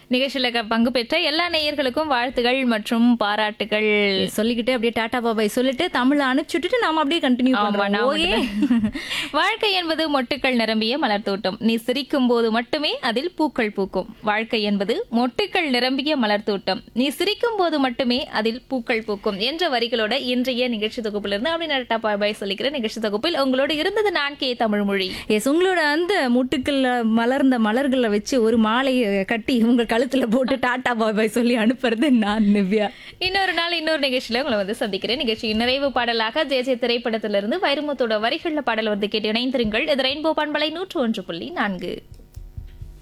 நிகழ்ச்சியில க- பங்கு பெற்ற எல்லா நேயர்களுக்கும் வாழ்த்துகள் மற்றும் பாராட்டுகள் சொல்லிக்கிட்டே அப்படியே டாடா பாபாய் சொல்லிட்டு தமிழ அனுப்பிச்சுட்டு நாம அப்படியே கண்டினியூ ஆமா, பண்றோம் நான் ஓகே மட்டும்தான். வாழ்க்கை என்பது மொட்டுக்கள் நிரம்பிய மலர் தோட்டம் நீ சிரிக்கும் போது மட்டுமே அதில் பூக்கள் பூக்கும் வாழ்க்கை என்பது மொட்டுக்கள் நிரம்பிய மலர் தோட்டம் நீ சிரிக்கும் போது மட்டுமே அதில் பூக்கள் பூக்கும் என்ற வரிகளோட இன்றைய நிகழ்ச்சி தொகுப்பிலிருந்து அப்படி நட்டா பாய் சொல்லிக்கிற நிகழ்ச்சி தொகுப்பில் உங்களோடு இருந்தது நான் கே தமிழ்மொழி எஸ் உங்களோட அந்த முட்டுக்கள்ல மலர்ந்த மலர்களை வச்சு ஒரு மாலையை கட்டி உங்க கழுத்துல போட்டு டாடா பாபாய் சொல்லி அனுப்புறது நான் நிவ்யா இன்னொரு நாள் இன்னொரு நிகழ்ச்சியில உங்களை வந்து சந்திக்கிறேன் நிகழ்ச்சியின் நிறைவு பாடலாக ஜே ஜே திரைப்படத்திலிருந்து வைரமுத்தோட வரிகள்ல பாடல் வந்து கேட்டு இணைந்திருங்கள் இது ரெயின்போ பண்பலை நூற்று ஒன்று புள்ளி நான்கு